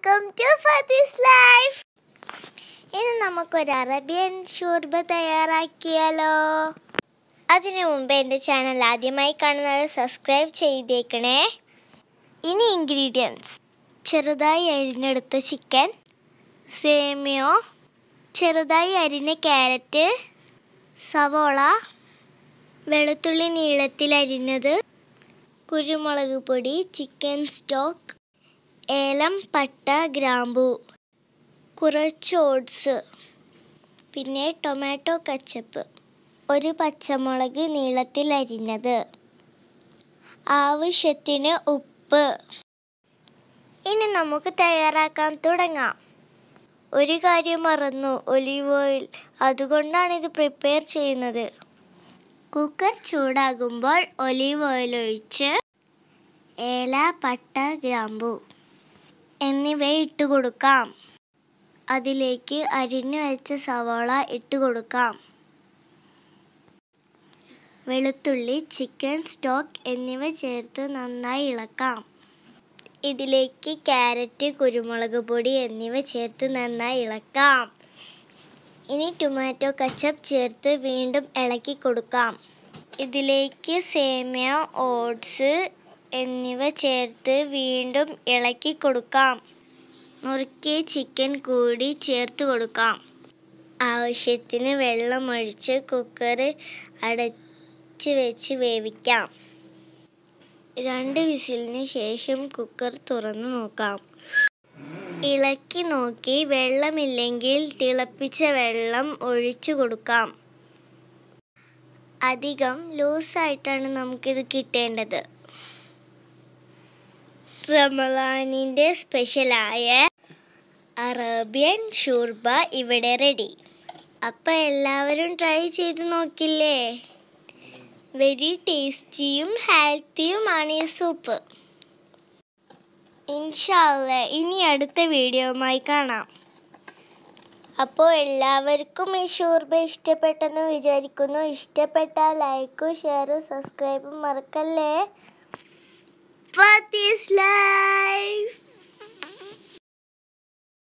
Welcome to ഫതീസ് life ഇന്ന് നമുക്കൊരു അറബിയൻ ഷൂർബ തയ്യാറാക്കിയാലോ അതിനു മുമ്പ് എൻ്റെ ചാനൽ ആദ്യമായി കാണുന്നത് സബ്സ്ക്രൈബ് ചെയ്തേക്കണേ ഇനി ഇൻഗ്രീഡിയൻസ് ചെറുതായി അരിഞ്ഞെടുത്ത ചിക്കൻ സേമിയോ ചെറുതായി അരിഞ്ഞ ക്യാരറ്റ് സവോള വെളുത്തുള്ളി നീളത്തിൽ അരിഞ്ഞത് കുരുമുളക് പൊടി ചിക്കൻ സ്റ്റോക്ക് ഏലം പട്ട ഗ്രാമ്പു കുറച്ച് ഓട്സ് പിന്നെ ടൊമാറ്റോ കച്ചപ്പ് ഒരു പച്ചമുളക് നീളത്തിൽ അരിഞ്ഞത് ആവശ്യത്തിന് ഉപ്പ് ഇനി നമുക്ക് തയ്യാറാക്കാൻ തുടങ്ങാം ഒരു കാര്യം മറന്നു ഒലീവ് ഓയിൽ അതുകൊണ്ടാണ് ഇത് പ്രിപ്പയർ ചെയ്യുന്നത് കുക്കർ ചൂടാകുമ്പോൾ ഒലീവ് ഓയിൽ ഒഴിച്ച് ഏല പട്ട ഗ്രാമ്പു എന്നിവ ഇട്ട് കൊടുക്കാം അതിലേക്ക് അരിഞ്ഞു വെച്ച സവാള ഇട്ട് കൊടുക്കാം വെളുത്തുള്ളി ചിക്കൻ സ്റ്റോക്ക് എന്നിവ ചേർത്ത് നന്നായി ഇളക്കാം ഇതിലേക്ക് ക്യാരറ്റ് കുരുമുളക് പൊടി എന്നിവ ചേർത്ത് നന്നായി ഇളക്കാം ഇനി ടൊമാറ്റോ കച്ചപ്പ് ചേർത്ത് വീണ്ടും ഇളക്കി കൊടുക്കാം ഇതിലേക്ക് സേമിയ ഓട്സ് എന്നിവ ചേർത്ത് വീണ്ടും ഇളക്കി കൊടുക്കാം നുറുക്കിയ ചിക്കൻ കൂടി ചേർത്ത് കൊടുക്കാം ആവശ്യത്തിന് വെള്ളമൊഴിച്ച് കുക്കർ അടച്ച് വെച്ച് വേവിക്കാം രണ്ട് വിസിലിന് ശേഷം കുക്കർ തുറന്നു നോക്കാം ഇളക്കി നോക്കി വെള്ളമില്ലെങ്കിൽ തിളപ്പിച്ച വെള്ളം ഒഴിച്ചു കൊടുക്കാം അധികം ലൂസായിട്ടാണ് നമുക്കിത് കിട്ടേണ്ടത് റമദാനിൻ്റെ സ്പെഷ്യലായ അറേബ്യൻ ഷൂർബ ഇവിടെ റെഡി അപ്പം എല്ലാവരും ട്രൈ ചെയ്ത് നോക്കില്ലേ വെരി ടേസ്റ്റിയും ഹെൽത്തിയുമാണ് ഈ സൂപ്പ് ഇൻഷാല്ല ഇനി അടുത്ത വീഡിയോയുമായി കാണാം അപ്പോൾ എല്ലാവർക്കും ഈ ഷൂർബ ഇഷ്ടപ്പെട്ടെന്ന് വിചാരിക്കുന്നു ഇഷ്ടപ്പെട്ടാൽ ലൈക്കും ഷെയറും സബ്സ്ക്രൈബും മറക്കല്ലേ Fatih's life.